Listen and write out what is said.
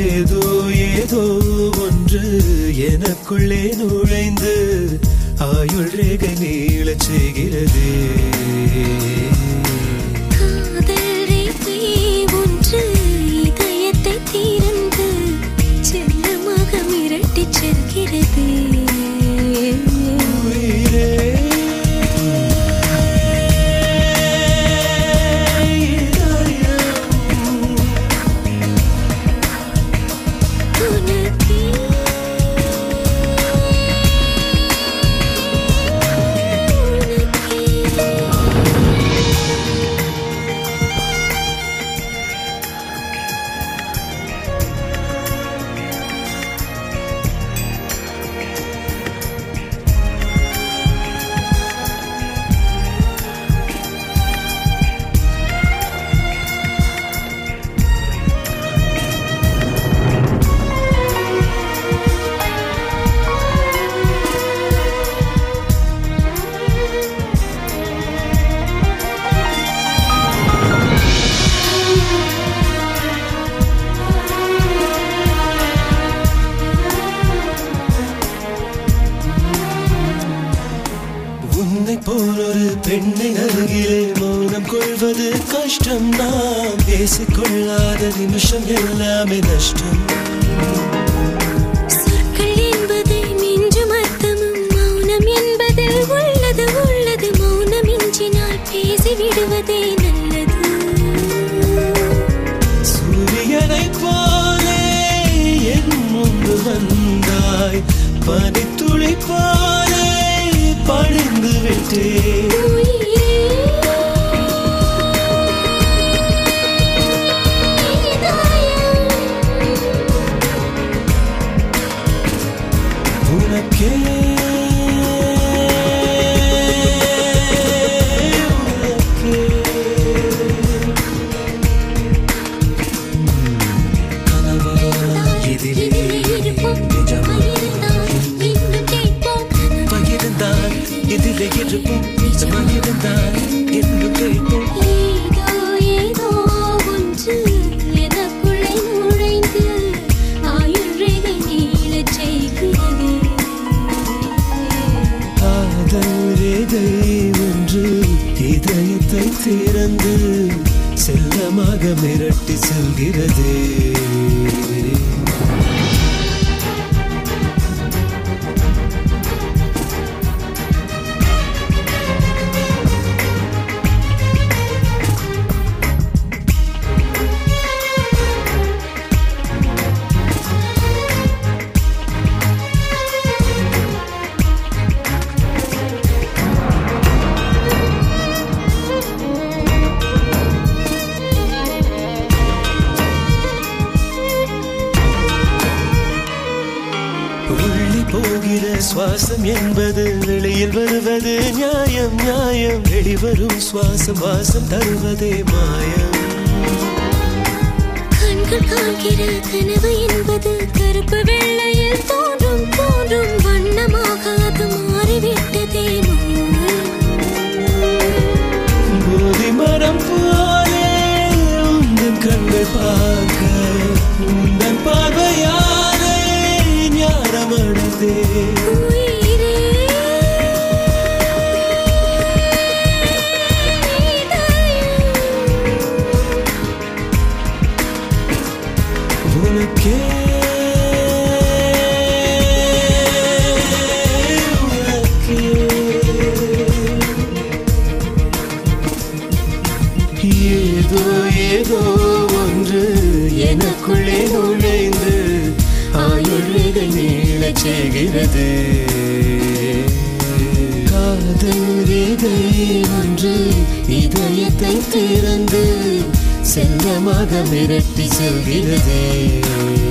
ஏதோ ஏதோ ஒன்று எனக்குள்ளே நுழைந்து ஆயுள் ரேகை நீளச் செய்கிறது காதல் ரேகை ஒன்று இதயத்தை திறந்து செல்லமாக மிரட்டிச் செல்கிறது உயிரே இதயம் உனக்கே உன்னை போல் ஒரு பெண்ணை அருகிலே மௌனம் கொள்வது கஷ்டம் நாம் பேசிக்கொள்ளாத நிமிஷம் எல்லாமே நஷ்டம் சொற்கள் என்பது மிஞ்சும் அர்த்தமும் மௌனம் என்பதில் உள்ளது உள்ளது மௌனம் இன்றினால் பேசிவிடுவதே நல்லது சூரியனை போலே என் முன்பு வந்தாய் பனித்துளி போலே பழிந்து விட்டேன் உயிரே உனக்கே கனவா இதிலே இருப்போம் நிஜமா இருந்தால் இன்னும் கேட்போம் பகிர்ந்தால் இதிலே இருப்போம் நிஜமாயிருந்தால் இன்னும் கேட்போம் ஏதோ ஏதோ ஒன்று எனக்குள்ளே நுழைந்து ஆயுள் ரேகை நீளச் செய்கிறது காதல் ரேகை ஒன்று இதயத்தை திறந்து செல்லமாக மிரட்டி செல்கிறது உள்ளே போகிற சுவாசம் என்பது வெளியில் வருவது நியாயம் நியாயம் வெளிவரும் சுவாசம் வாசம் தருவதே மாயம் கண்கள் காண்கிற கனவு என்பது கருப்பு வெள்ளையில் தோன்றும் தோன்றும் வண்ணமாக அது மாறிவிட்டதே போதி மரம் போலே உந்தன் கண்கள் பார்க்க உந்தன் பார்வையாலே ஞானமடைந்தே உயிரே உனக்கே உனக்கே. ஏதோ ஏதோ ஒன்று எனக்குள்ளே நுழைந்து ஆயுள்கள் நீளச் செய்கிறது காதல் ரேகை ஒன்று இதயத்தை திறந்து செல்லமாக மிரட்டி செல்கிறது